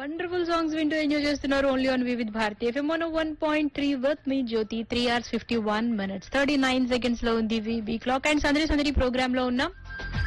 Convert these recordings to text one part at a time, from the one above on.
wonderful songs వింటూ enjoy చేస్తున్నారు only on Vividh Bharati FM one one point three with మీ Jyothi three hours fifty one minutes thirty nine seconds లో ఉంది be clock and సందడి సందడి programme లో ఉన్నాం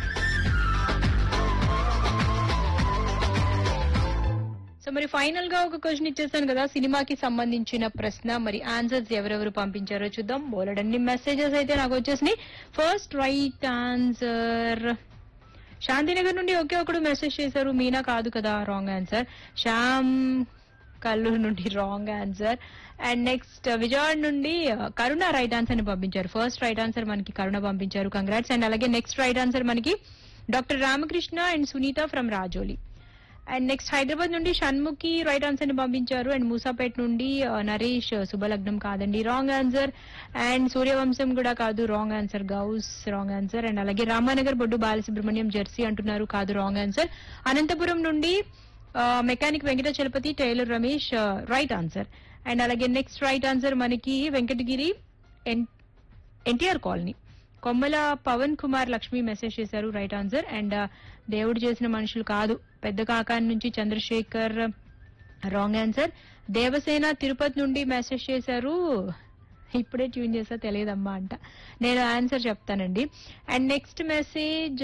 సో మరి ఫైనల్ గా ఒక క్వశ్చన్ ఇచ్చేసాను కదా సినిమాకి సంబంధించిన ప్రశ్న మరి ఆన్సర్స్ ఎవరెవరు పంపించారో చూద్దాం బోలెడన్ని మెసేజెస్ అయితే నాకు వచ్చేసినాయి ఫస్ట్ రైట్ ఆన్సర్ శాంతినగర్ నుండి ఒకే ఒకడు మెసేజ్ చేశారు మీనా కాదు కదా రాంగ్ ఆన్సర్ శ్యామ్ కల్లూరు నుండి wrong answer and next Vijayawada నుండి uh, కరుణ రైట్ ఆన్సర్ ని పంపించారు ఫస్ట్ రైట్ ఆన్సర్ మనకి కరుణ పంపించారు కంగ్రాట్స్ అండ్ అలాగే నెక్స్ట్ రైట్ ఆన్సర్ మనకి doctor Ramakrishna and Sunitha from Rajoli and next Hyderabad నుండి షణ్ముఖి రైట్ ఆన్సర్ ని పంపించారు అండ్ మూసాపేట్ నుండి ఆ, నరేష్ ఆ, శుభలగ్నం కాదండి రాంగ్ ఆన్సర్ అండ్ సూర్యవంశం కూడా కాదు wrong answer Ghouse wrong answer and అలాగే రామానగర్ బొడ్డు బాలసుబ్రహ్మణ్యం జెర్సీ అంటున్నారు కాదు రాంగ్ ఆన్సర్ అనంతపురం నుండి ఆ, mechanic Venkata Chalapathi tailor Ramesh right answer and అలాగే నెక్స్ట్ రైట్ ఆన్సర్ మనకి Venkatagiri N- NTR colony Kommala Pavan Kumar Lakshmi message చేశారు right answer and Devudu Chesina Manushulu కాదు పెద్ద కాకాని నుంచి చంద్రశేఖర్ రాంగ్ ఆన్సర్ దేవసేన తిరుపతి నుండి మెసేజ్ చేశారు ఇప్పుడే ట్యూన్ చేసా తెలియదమ్మా అంట నేను ఆన్సర్ చెప్తానండి and next message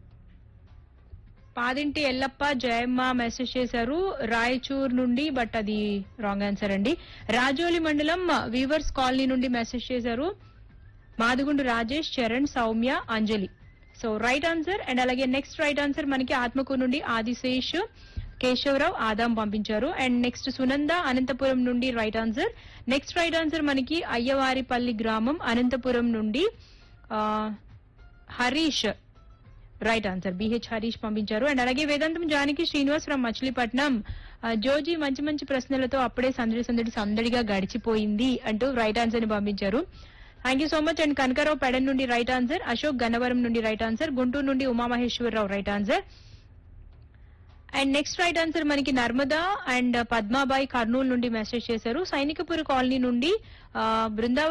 Padinti Yellappa Jayamma message చేశారు రాయచూర్ నుండి బట్ అది రాంగ్ ఆన్సర్ అండి రాజోలి మండలం వీవర్స్ కాలనీ నుండి మెసేజ్ చేశారు Madugundu Rajesh Charan Soumya Anjali so right answer and అలాగే నెక్స్ట్ రైట్ ఆన్సర్ మనకి ఆత్మకూరు నుండి ఆదిశేష్ కేశవరావు ఆదాం పంపించారు అండ్ నెక్స్ట్ సునంద అనంతపురం నుండి right answer next right answer మనకి అయ్యవారిపల్లి గ్రామం అనంతపురం నుండి ఆ, Harish right answer BH Harish పంపించారు అండ్ అలాగే వేదాంతం జానకి శ్రీనివాస్ ఫ్రమ్ మచిలీపట్నం ఆ, జోజీ మంచి మంచి ప్రశ్నలతో అప్పుడే సందడి సందడి సందడిగా గడిచిపోయింది అంటూ రైట్ ఆన్సర్ ని పంపించారు thank you so much and Kanakarao Pedana నుండి రైట్ ఆన్సర్ అశోక్ గన్నవరం నుండి రైట్ ఆన్సర్ గుంటూరు నుండి Umamaheswararao right answer and next right answer మనకి నర్మదా అండ్ పద్మాబాయి కర్నూలు నుండి మెసేజ్ చేశారు సైనికపురి కాలనీ నుండి ఆ, బృందావన్